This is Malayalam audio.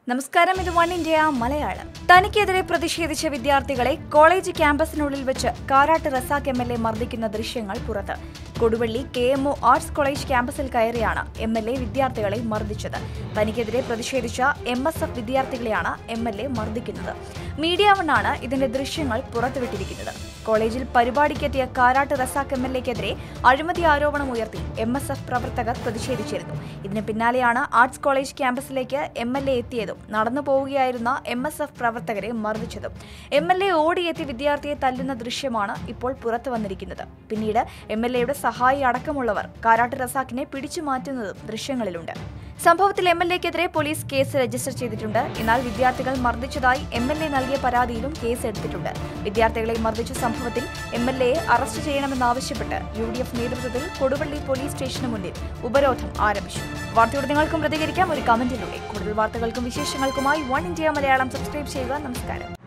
നമസ്കാരം ഇത് വൺ ഇന്ത്യ മലയാളം തനിക്കെതിരെ പ്രതിഷേധിച്ച വിദ്യാർത്ഥികളെ കോളേജ് ക്യാമ്പസിനുള്ളിൽ വെച്ച് Karat Razak M L A മർദ്ദിക്കുന്ന ദൃശ്യങ്ങൾ പുറത്ത് Koduvally K M O arts college ക്യാമ്പസിൽ കയറിയാണ് എം എൽ എ വിദ്യാർത്ഥികളെ മർദ്ദിച്ചത് തനിക്കെതിരെ പ്രതിഷേധിച്ച എം എസ് എഫ് വിദ്യാർത്ഥികളെയാണ് എം എൽ എ മർദ്ദിക്കുന്നത് മീഡിയ വണ്ണാണ് ഇതിന്റെ ദൃശ്യങ്ങൾ പുറത്തുവിട്ടിരിക്കുന്നത് കോളേജിൽ പരിപാടിക്കെത്തിയ കാരാട്ട് റസാഖ് എം എൽ എക്കെതിരെ അഴിമതി ആരോപണം ഉയർത്തി എം എസ് എഫ് പ്രവർത്തകർ പ്രതിഷേധിച്ചിരുന്നു ഇതിന് പിന്നാലെയാണ് ആർട്സ് കോളേജ് ക്യാമ്പസിലേക്ക് എം എൽ എ എത്തിയതും നടന്നു പോവുകയായിരുന്ന എം എസ് എഫ് പ്രവർത്തകരെ മർദ്ദിച്ചതും എം എൽ എ ഓടിയെത്തി വിദ്യാർത്ഥിയെ തല്ലുന്ന ദൃശ്യമാണ് ഇപ്പോൾ പുറത്തു വന്നിരിക്കുന്നത് പിന്നീട് എം എൽ എയുടെ സഹായി അടക്കമുള്ളവർ കാരാട്ട് റസാഖിനെ പിടിച്ചു മാറ്റുന്നതും ദൃശ്യങ്ങളിലുണ്ട് സംഭവത്തിൽ എം എൽ എക്കെതിരെ പോലീസ് കേസ് രജിസ്റ്റർ ചെയ്തിട്ടുണ്ട് എന്നാൽ വിദ്യാർത്ഥികൾ മർദ്ദിച്ചതായി എം എൽ എ നൽകിയ പരാതിയിലും കേസ് എടുത്തിട്ടുണ്ട് വിദ്യാർത്ഥികളെ മർദ്ദിച്ച സംഭവത്തിൽ എം എൽ എയെ അറസ്റ്റ് ചെയ്യണമെന്നാവശ്യപ്പെട്ട് യു ഡി എഫ് നേതൃത്വത്തിൽ കൊടുവള്ളി പോലീസ് സ്റ്റേഷന് മുന്നിൽ ഉപരോധം ആരംഭിച്ചു വാർത്തയോട് നിങ്ങൾക്കും പ്രതികരിക്കാം ഒരു കമന്റിലൂടെ കൂടുതൽ വാർത്തകൾക്കും വിശേഷങ്ങൾക്കുമായി വൺ ഇന്ത്യ മലയാളം സബ്സ്ക്രൈബ് ചെയ്യുക നമസ്കാരം